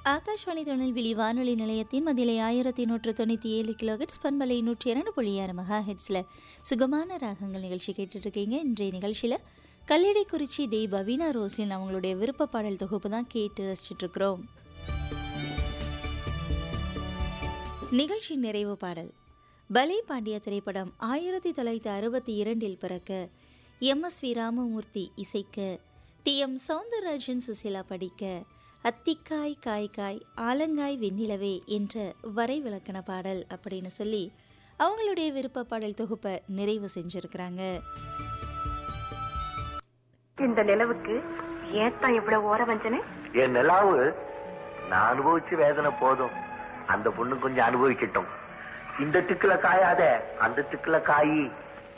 ஆகாஷ்வாணி தொழில்விழி வானொலி நிலையத்தின் மதிலை ஆயிரத்தி நூற்று தொண்ணூற்றி ஏழு கிலோஹெட்ஸ் பண்பலை நூற்றி இரண்டு புள்ளி ஆறு மெகா ஹெட்ஸில் சுகமான ராகங்கள் நிகழ்ச்சி கேட்டுட்ருக்கீங்க இன்றைய நிகழ்ச்சியில் கல்லிடைக்குறிச்சி தெய் பவீனா ரோஸ்லின் அவங்களுடைய விருப்ப பாடல் தொகுப்பு தான் கேட்டு ரசிச்சிட்ருக்கிறோம் நிகழ்ச்சி நிறைவு பாடல் பலே பாண்டிய திரைப்படம் ஆயிரத்தி தொள்ளாயிரத்தி அறுபத்தி இரண்டில் பிறக்க எம் எஸ் வி ராமமூர்த்தி இசைக்க டி எம் சவுந்தரராஜன் சுசிலா படிக்க அத்திக்காய் காய் காய் ஆலங்காய் வெண்ணிலவே என்ற வரை விளக்கண பாடல் அப்படின்னு சொல்லி அவங்களுடைய விருப்ப பாடல் தொகுப்பை நிறைவு செஞ்சிருக்கிறாங்க இந்த நிலவுக்கு ஏத்தான் இவ்வளவு ஓர வஞ்சனை என் நிலாவு நான் அனுபவிச்சு வேதனை போதும் அந்த பொண்ணு கொஞ்சம் அனுபவிக்கட்டும் இந்த திக்குல காயாத அந்த திக்குல காயி